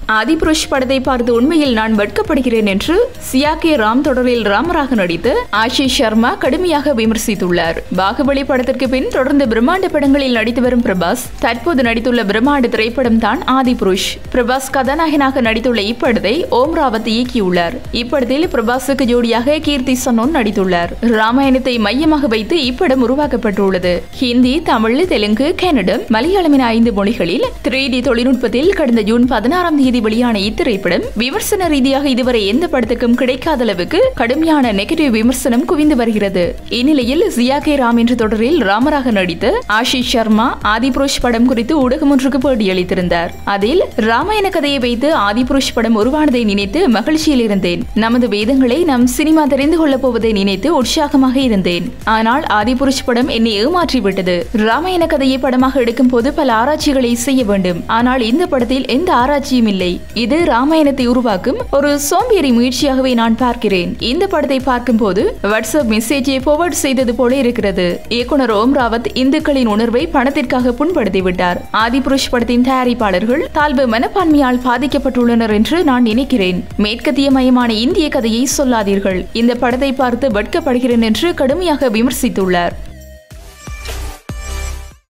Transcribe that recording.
ஆதிபுருஷ் படத்தை பார்த்து உண்மையில் நான் வெட்கப்படுகிறேன் என்று சியா கே ராம் தொடரில் ராமராக நடித்து ஆஷிஷ் சர்மா கடுமையாக விமர்சித்துள்ளார் பாகுபலி படத்திற்கு பின் தொடர்ந்து பிரம்மாண்ட படங்களில் நடித்து வரும் பிரபாஸ் தற்போது நடித்துள்ள பிரம்மாண்ட திரைப்படம் தான் ஆதிபுருஷ் பிரபாஸ் கதாநாயகனாக நடித்துள்ள இப்படத்தை ஓம் ராவத் இயக்கியுள்ளார் இப்படத்தில் பிரபாஸுக்கு ஜோடியாக கீர்த்தி சனோன் நடித்துள்ளார் ராமாயணத்தை மையமாக வைத்து இப்படம் உருவாக்கப்பட்டுள்ளது ஹிந்தி தமிழ் தெலுங்கு கன்னடம் மலையாளம் என ஐந்து மொழிகளில் த்ரீ டி தொழில்நுட்பத்தில் கடந்த ஜூன் பதினாறாம் தேதி வெளியான இத்திரைப்படம் விமர்சன ரீதியாக இதுவரை எந்த படத்துக்கும் கிடைக்காத அளவுக்கு கடுமையான நெகட்டிவ் விமர்சனம் குவிந்து வருகிறது இந்நிலையில் ஜியா கே ராம் என்ற தொடரில் ராமராக நடித்து ஆஷிஷ் சர்மா ஆதிபுருஷ் படம் குறித்து ஊடகம் ஒன்றுக்கு பேட்டியளித்திருந்தார் அதில் ராமாயண கதையை வைத்து ஆதிபுருஷ் படம் உருவானதை நினைத்து மகிழ்ச்சியில் இருந்தேன் நமது வேதங்களை நம் சினிமா தெரிந்து கொள்ளப் போவதை நினைத்து உற்சாகமாக இருந்தேன் ஆனால் ஆதிபுருஷ் படம் என்னை ஏமாற்றிவிட்டது ராமாயண கதையை படமாக எடுக்கும் போது பல ஆராய்ச்சிகளை செய்ய வேண்டும் ஆனால் இந்த படத்தில் எந்த ஆராய்ச்சியும் இல்லை இது ராமாயணத்தை உருவாக்கும் ஒரு சோம்பேறி முயற்சியாகவே நான் பார்க்கிறேன் இந்த படத்தை பார்க்கும்போது வாட்ஸ்அப் மெசேஜை forward செய்தது போல இருக்கிறது இயக்குனர் ஓம் ராவத் இந்துக்களின் உணர்வை பணத்திற்காக புண்படுத்தி விட்டார் ஆதிபுருஷ் படத்தின் தயாரிப்பாளர்கள் தாழ்வு மனப்பான்மையால் பாதிக்கப்பட்டுள்ளனர் என்று நான் நினைக்கிறேன் மேற்கத்திய மயமான இந்திய கதையை சொல்லாதீர்கள் இந்த படத்தை பார்த்து வெட்கப்படுகிறேன் என்று கடுமையாக விமர்சித்துள்ளார்